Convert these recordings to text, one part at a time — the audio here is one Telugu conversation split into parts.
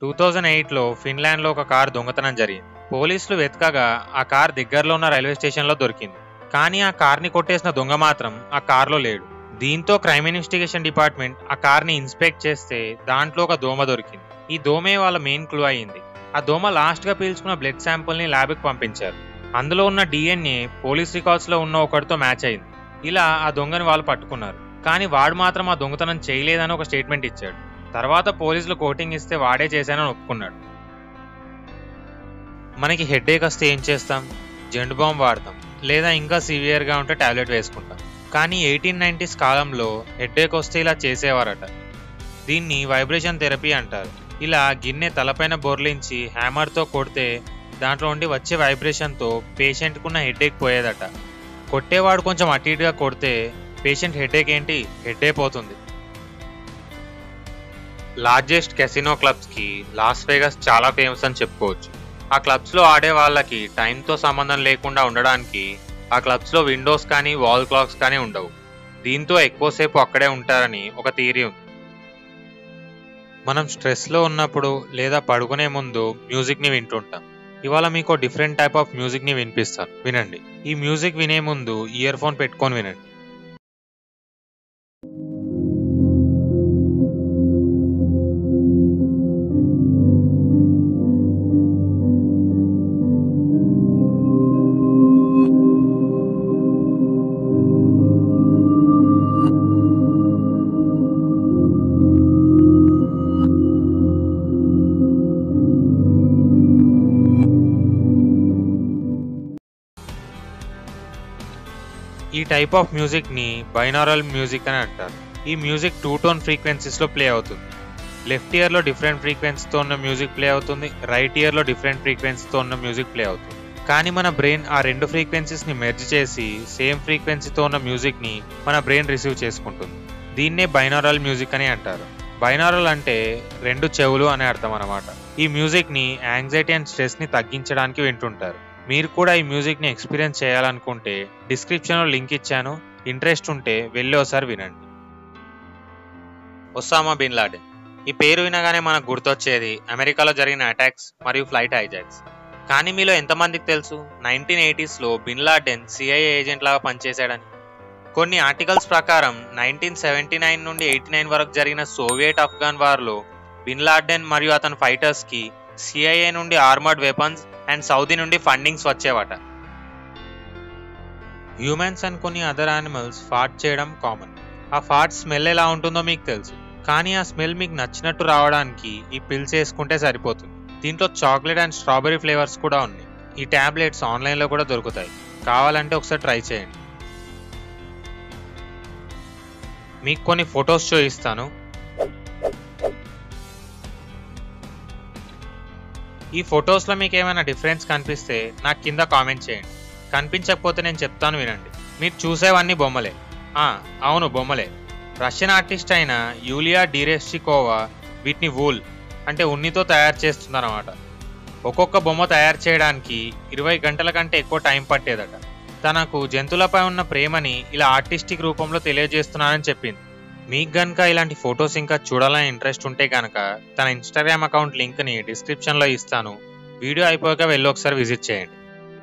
టూ థౌజండ్ ఎయిట్లో ఫిన్లాండ్లో ఒక కార్ దొంగతనం జరిగింది పోలీసులు వెతకగా ఆ కార్ దగ్గరలో ఉన్న రైల్వే స్టేషన్లో దొరికింది కానీ ఆ కార్ని కొట్టేసిన దొంగ మాత్రం ఆ కార్లో లేడు దీంతో క్రైమ్ ఇన్వెస్టిగేషన్ డిపార్ట్మెంట్ ఆ కార్ని ఇన్స్పెక్ట్ చేస్తే దాంట్లో ఒక దోమ దొరికింది ఈ దోమే వాళ్ళ మెయిన్ క్లూ అయింది ఆ దోమ లాస్ట్గా పీల్చుకున్న బ్లడ్ శాంపుల్ని ల్యాబ్కి పంపించారు అందులో ఉన్న డిఎన్ఏ పోలీస్ రికార్డ్స్లో ఉన్న ఒకటితో మ్యాచ్ అయింది ఇలా ఆ దొంగని వాళ్ళు పట్టుకున్నారు కానీ వాడు మాత్రం ఆ దొంగతనం చేయలేదని ఒక స్టేట్మెంట్ ఇచ్చాడు తర్వాత పోలీసులు కోటింగ్ ఇస్తే వాడే చేశానని ఒప్పుకున్నాడు మనకి హెడేక్ వస్తే ఏం చేస్తాం జెండు బాంబ్ వాడతాం లేదా ఇంకా సివియర్గా ఉంటే టాబ్లెట్ వేసుకుంటాం కానీ ఎయిటీన్ నైంటీస్ కాలంలో హెడేక్ వస్తే ఇలా చేసేవారట దీన్ని వైబ్రేషన్ థెరపీ అంటారు ఇలా గిన్నె తలపైన బొర్లించి హ్యామర్తో కొడితే దాంట్లో ఉండి వచ్చే వైబ్రేషన్తో పేషెంట్కున్న హెడేక్ పోయేదట కొట్టేవాడు కొంచెం అటు ఇటుగా కొడితే పేషెంట్ హెడేక్ ఏంటి హెడేక్ పోతుంది లార్జెస్ట్ కెసినో క్లబ్స్కి లాస్ వేగస్ చాలా ఫేమస్ అని చెప్పుకోవచ్చు ఆ క్లబ్స్లో ఆడే వాళ్ళకి టైంతో సంబంధం లేకుండా ఉండడానికి ఆ క్లబ్స్లో విండోస్ కానీ వాల్ క్లాక్స్ కానీ ఉండవు దీంతో ఎక్కువసేపు అక్కడే ఉంటారని ఒక థియరీ ఉంది మనం స్ట్రెస్లో ఉన్నప్పుడు లేదా పడుకునే ముందు మ్యూజిక్ని వింటుంటాం ఇవాళ మీకు డిఫరెంట్ టైప్ ఆఫ్ మ్యూజిక్ని వినిపిస్తాను వినండి ఈ మ్యూజిక్ వినే ముందు ఇయర్ ఫోన్ పెట్టుకొని వినండి ఈ టైప్ ఆఫ్ మ్యూజిక్ని బైనారల్ మ్యూజిక్ అని అంటారు ఈ మ్యూజిక్ టూ టోన్ ఫ్రీక్వెన్సీస్లో ప్లే అవుతుంది లెఫ్ట్ ఇయర్లో డిఫరెంట్ ఫ్రీక్వెన్సీతో ఉన్న మ్యూజిక్ ప్లే అవుతుంది రైట్ ఇయర్లో డిఫరెంట్ ఫ్రీక్వెన్సీతో ఉన్న మ్యూజిక్ ప్లే అవుతుంది కానీ మన బ్రెయిన్ ఆ రెండు ఫ్రీక్వెన్సీస్ని మెర్జ్ చేసి సేమ్ ఫ్రీక్వెన్సీతో ఉన్న మ్యూజిక్ని మన బ్రెయిన్ రిసీవ్ చేసుకుంటుంది దీన్నే బైనారల్ మ్యూజిక్ అని అంటారు బైనారల్ అంటే రెండు చెవులు అనే అర్థం అనమాట ఈ మ్యూజిక్ని యాంగ్జైటీ అండ్ స్ట్రెస్ని తగ్గించడానికి వింటుంటారు మీరు కూడా ఈ మ్యూజిక్ని ఎక్స్పీరియన్స్ చేయాలనుకుంటే డిస్క్రిప్షన్లో లింక్ ఇచ్చాను ఇంట్రెస్ట్ ఉంటే వెళ్ళి ఒకసారి వినండి ఒసామా బిన్ లాడెన్ ఈ పేరు వినగానే మనకు గుర్తొచ్చేది అమెరికాలో జరిగిన అటాక్స్ మరియు ఫ్లైట్ హైజాక్స్ కానీ మీలో ఎంతమందికి తెలుసు నైన్టీన్ ఎయిటీస్లో బిన్ లాడెన్ సిఐఏ ఏజెంట్ లాగా పనిచేశాడని కొన్ని ఆర్టికల్స్ ప్రకారం నైన్టీన్ సెవెంటీ నైన్ నుండి ఎయిటీ నైన్ వరకు జరిగిన సోవియట్ ఆఫ్ఘన్ వార్లో బిన్ లాడెన్ మరియు అతని ఫైటర్స్కి సిఐఏ నుండి ఆర్మర్డ్ వెపన్స్ అండ్ సౌదీ నుండి ఫండింగ్స్ వచ్చేవట హ్యూమన్స్ అండ్ కొన్ని అదర్ యానిమల్స్ ఫాట్ చేయడం కామన్ ఆ ఫాట్ స్మెల్ ఎలా ఉంటుందో మీకు తెలుసు కానీ ఆ స్మెల్ మీకు నచ్చినట్టు రావడానికి ఈ పిల్స్ వేసుకుంటే సరిపోతుంది దీంట్లో చాక్లెట్ అండ్ స్ట్రాబెరీ ఫ్లేవర్స్ కూడా ఉన్నాయి ఈ ట్యాబ్లెట్స్ ఆన్లైన్లో కూడా దొరుకుతాయి కావాలంటే ఒకసారి ట్రై చేయండి మీకు కొన్ని ఫొటోస్ చూపిస్తాను ఈ ఫొటోస్లో మీకు ఏమైనా డిఫరెన్స్ కనిపిస్తే నాకు కింద కామెంట్ చేయండి కనిపించకపోతే నేను చెప్తాను వినండి మీరు చూసేవన్నీ బొమ్మలే ఆ, అవును బొమ్మలే రష్యన్ ఆర్టిస్ట్ అయిన యూలియా డీరెస్టికోవా వీటిని వూల్ అంటే ఉన్నితో తయారు చేస్తుందన్నమాట ఒక్కొక్క బొమ్మ తయారు చేయడానికి ఇరవై గంటల కంటే ఎక్కువ టైం పట్టేదట తనకు జంతువులపై ఉన్న ప్రేమని ఇలా ఆర్టిస్టిక్ రూపంలో తెలియజేస్తున్నానని చెప్పింది మీకు గనుక ఇలాంటి ఫొటోస్ ఇంకా చూడాలని ఇంట్రెస్ట్ ఉంటే గనక తన ఇన్స్టాగ్రామ్ అకౌంట్ లింక్ని డిస్క్రిప్షన్లో ఇస్తాను వీడియో అయిపోయాక వెళ్ళి ఒకసారి విజిట్ చేయండి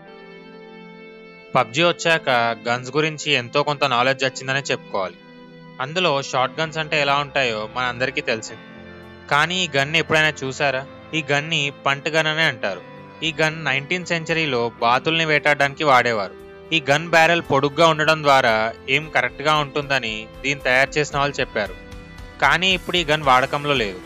పబ్జి వచ్చాక గన్స్ గురించి ఎంతో కొంత నాలెడ్జ్ వచ్చిందనే చెప్పుకోవాలి అందులో షార్ట్ గన్స్ అంటే ఎలా ఉంటాయో మన అందరికీ తెలిసింది కానీ ఈ గన్ ఎప్పుడైనా చూసారా ఈ గన్ని పంట్ గన్ అనే అంటారు ఈ గన్ నైన్టీన్త్ సెంచరీలో బాతుల్ని వేటాడడానికి వాడేవారు ఈ గన్ బ్యారెల్ పొడుగ్గా ఉండడం ద్వారా ఏం కరెక్ట్గా ఉంటుందని దీన్ని తయారు చేసిన వాళ్ళు చెప్పారు కానీ ఇప్పుడు ఈ గన్ వాడకంలో లేదు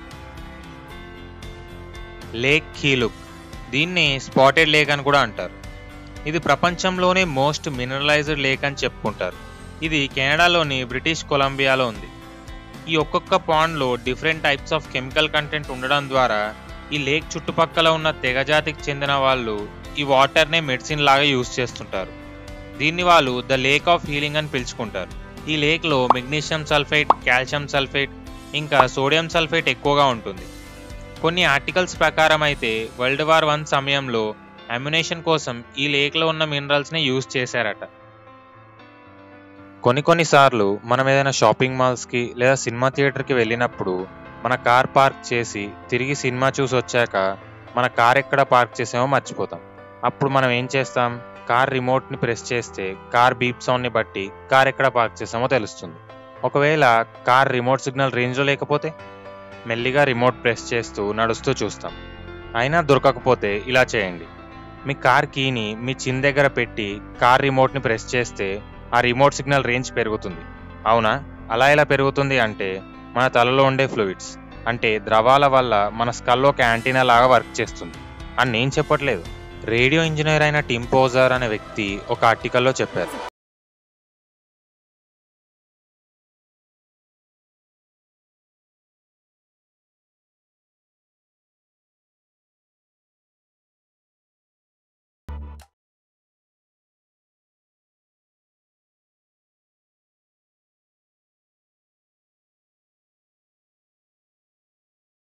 లేక్ కీలుక్ దీన్ని స్పాటెడ్ లేక్ అని కూడా అంటారు ఇది ప్రపంచంలోనే మోస్ట్ మినరలైజ్డ్ లేక్ అని చెప్పుకుంటారు ఇది కెనడాలోని బ్రిటిష్ కొలంబియాలో ఉంది ఈ ఒక్కొక్క పాండ్లో different types of chemical content ఉండడం ద్వారా ఈ లేక్ చుట్టుపక్కల ఉన్న తెగజాతికి చెందిన వాళ్ళు ఈ వాటర్నే మెడిసిన్ లాగా యూజ్ చేస్తుంటారు దీన్ని వాళ్ళు ద లేక్ ఆఫ్ హీలింగ్ అని పిలుచుకుంటారు ఈ లేక్లో మెగ్నీషియం సల్ఫేట్ కాల్షియం సల్ఫేట్ ఇంకా సోడియం సల్ఫేట్ ఎక్కువగా ఉంటుంది కొన్ని ఆర్టికల్స్ ప్రకారం అయితే వరల్డ్ వార్ వన్ సమయంలో అమ్యునేషన్ కోసం ఈ లేక్లో ఉన్న మినరల్స్ని యూజ్ చేశారట కొన్ని కొన్నిసార్లు మనం ఏదైనా షాపింగ్ మాల్స్కి లేదా సినిమా థియేటర్కి వెళ్ళినప్పుడు మన కార్ పార్క్ చేసి తిరిగి సినిమా చూసి వచ్చాక మన కార్ ఎక్కడ పార్క్ చేసామో మర్చిపోతాం అప్పుడు మనం ఏం చేస్తాం కార్ రిమోట్ని ప్రెస్ చేస్తే కార్ బీప్ సౌండ్ని బట్టి కార్ ఎక్కడ పార్క్ చేసామో తెలుస్తుంది ఒకవేళ కార్ రిమోట్ సిగ్నల్ రేంజ్లో లేకపోతే మెల్లిగా రిమోట్ ప్రెస్ చేస్తూ నడుస్తూ చూస్తాం అయినా దొరకకపోతే ఇలా చేయండి మీ కార్ కీని మీ చిన్ దగ్గర పెట్టి కార్ రిమోట్ని ప్రెస్ చేస్తే ఆ రిమోట్ సిగ్నల్ రేంజ్ పెరుగుతుంది అవునా అలా ఎలా పెరుగుతుంది అంటే మన తలలో ఉండే ఫ్లూయిడ్స్ అంటే ద్రవాల వల్ల మన స్కల్లో ఒక యాంటీనా లాగా వర్క్ చేస్తుంది అని నేను చెప్పట్లేదు రేడియో ఇంజనీర్ అయిన టిమ్ పోజర్ అనే వ్యక్తి ఒక ఆర్టికల్లో చెప్పారు